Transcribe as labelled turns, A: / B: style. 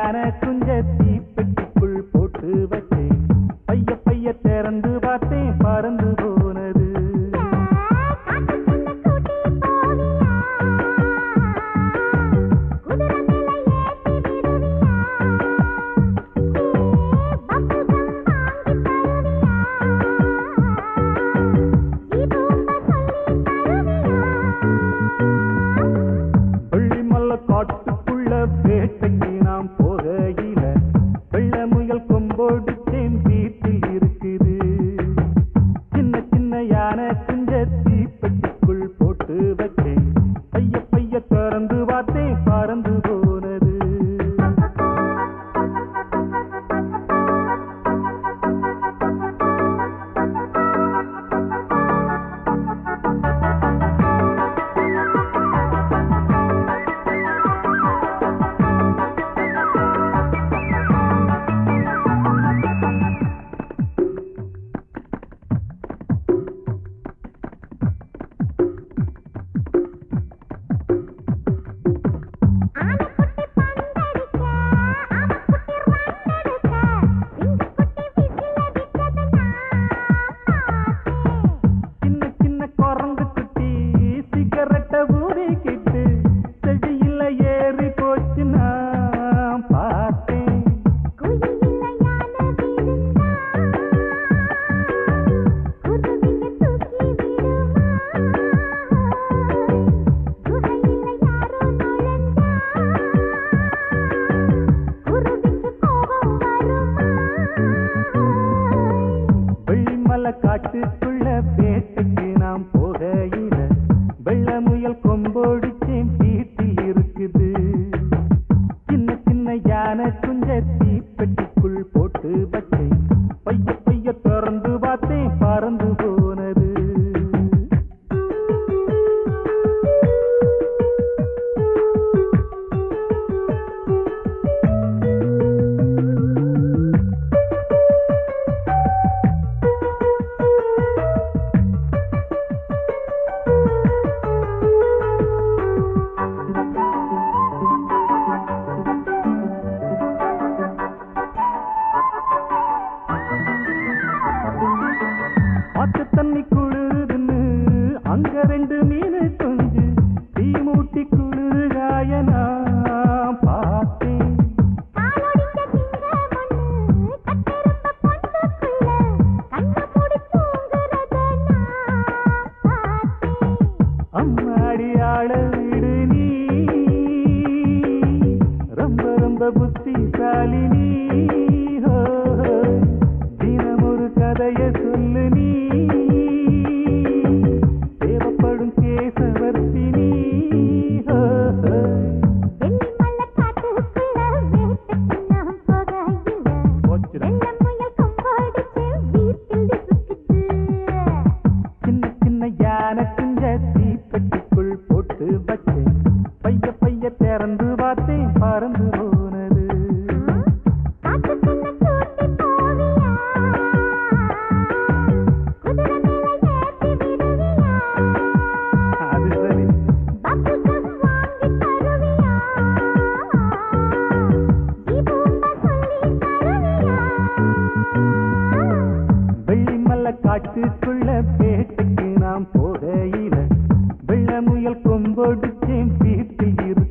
A: யானை குஞ்ச தீப்பெட்டிக்குள் போட்டு வச்சேன் பைய பைய திறந்து பார்த்தேன் பறந்து போனது
B: காட்டுக்குள்ள கூட்டி போவியா குதிரை மேல ஏத்தி விடுவியா பப்புகம் வாங்கி தருவியா ஜீபூம்ப சொல்லி தருவியா
A: வெள்ளிமல்ல காட்டுக்குள்ள வேட்டைக்கு நாம் போகையில வெள்ள முயல் கொம்போடிச்சேன் வீட்டில் இருக்குது சின்ன சின்ன யானை குஞ்ச தீப்பெட்டிக்குள் போட்டு வச்சேன் பைய பைய திறந்து பார்த்தேன் பறந்து போனது
B: ஆனைக்குட்டி பந்தடிக்க ஆமைக்குட்டி ரன்னெடுக்க சிங்கக்குட்டி விசில விட்டது நான்
A: சின்ன சின்ன குரங்கு குட்டி சிகரெட்டை ஊறிக்கிட்டு செடியில ஏறி போச்சு நான் பார்த்தேன்
B: குயிலில யானை விழுந்தா குருவிங்க தூக்கி விடுமா குகையில யாரோ நுழைஞ்சா குருவிக்கு கோபம் வருமா
A: வெள்ளிமலை காட்டுக்குள்ள வேட்டைக்கு நாம் போகையில வெள்ள முயல் கொம்போடிச்சேன் வீட்டில் இருக்குது சின்ன சின்ன யானை குஞ்ச தீப்பெட்டிக்குள் போட்டு வச்சேன் பைய பைய திறந்து பார்த்தேன் பறந்து போனது ஆத்து தண்ணி குளிருதுன்னு அங்க ரெண்டு மீன் குஞ்சு தீ மூட்டி குளிர்காய நான் பார்த்தேன்
B: காலொடிஞ்ச சிங்கம் ஒண்ணு கட்டெரும்ப பொந்துக்குள்ள கண்ண மூடி தூங்குறத நான் பார்த்தேன்
A: அம்மாடி ஆள விடு நீ ரொம்ப ரொம்ப புத்திசாலி நீ ஹோ, ஹோ. தினம் ஒரு கதைய சொல்லு நீ தேவைப்படும் கேசவர்த்தி நீ ஹோ, ஹோ.
B: வெள்ளிமலை காட்டுக்குள்ள வேட்டைக்கு நாம் போகையில
A: போச்சுடா.
B: வெள்ளை முயல் கொம்படிச்சு வீட்டில் இருக்குது
A: சின்ன சின்ன யானை குஞ்ச தீப்பெட்டிக்குள் போட்டு வச்சேன் பைய பைய திறந்து பார்த்தேன் பறந்து போனது
B: காட்டுக்குள்ள கூட்டி போவியா குதிரை மேல ஏத்தி விடுவியா
A: அது சரி
B: பப்புகம் வாங்கி தருவியா ஜீபூம்ப சொல்லி தருவியா
A: வெள்ளிமல்ல காட்டுக்குள்ள வேட்டைக்கு நாம் போகையில வெள்ள முயல் கொம்பொடிச்சேன் வீட்டில் இருக்கு